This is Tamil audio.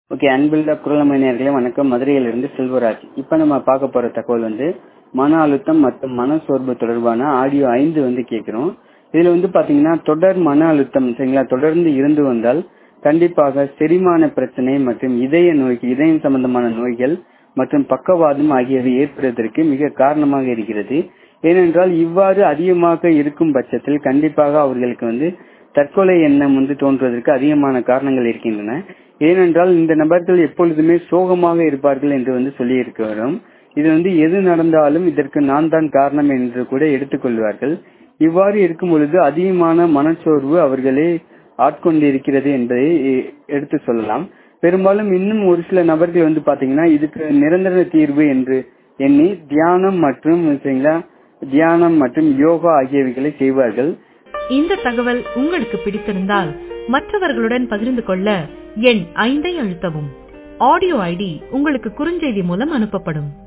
ஓகே அன்புள்ள குரலமைஞர்களே வணக்கம் மதுரையிலிருந்து செல்வராஜ் இப்போ நம்ம பார்க்க போற தகவல் வந்து மன அழுத்தம் மற்றும் மன சோர்வு தொடர்பான ஆடியோ ஐந்து வந்து கேட்கிறோம் இதுல வந்து பாத்தீங்கன்னா தொடர் மன அழுத்தம் சரிங்களா தொடர்ந்து இருந்து வந்தால் கண்டிப்பாக செரிமான பிரச்சனை மற்றும் இதய நோய்க்கு இதயம் சம்பந்தமான நோய்கள் மற்றும் பக்கவாதம் ஆகியவை ஏற்படுவதற்கு மிக காரணமாக இருக்கிறது ஏனென்றால் இவ்வாறு அதிகமாக இருக்கும் பட்சத்தில் கண்டிப்பாக அவர்களுக்கு வந்து தற்கொலை எண்ணம் வந்து தோன்றுவதற்கு அதிகமான காரணங்கள் இருக்கின்றன ஏனென்றால் இந்த நபர்கள் எப்பொழுதுமே சோகமாக இருப்பார்கள் என்று வந்து சொல்லி இருக்கிறோம் இது வந்து எது நடந்தாலும் இதற்கு நான் தான் காரணம் என்று கூட எடுத்துக்கொள்வார்கள் இவ்வாறு இருக்கும் பொழுது அதிகமான மனச்சோர்வு அவர்களே ஆட்கொண்டிருக்கிறது என்பதை எடுத்து சொல்லலாம் பெரும்பாலும் இன்னும் ஒரு சில நபர்கள் வந்து பாத்தீங்கன்னா இதுக்கு நிரந்தர தீர்வு என்று எண்ணி தியானம் மற்றும் தியானம் மற்றும் யோகா ஆகியவைகளை செய்வார்கள் இந்த தகவல் உங்களுக்கு பிடித்திருந்தால் மற்றவர்களுடன் பகிர்ந்து கொள்ள எண் ஐந்தை அழுத்தவும் ஆடியோ ஐடி உங்களுக்கு குறுஞ்செய்தி மூலம் அனுப்பப்படும்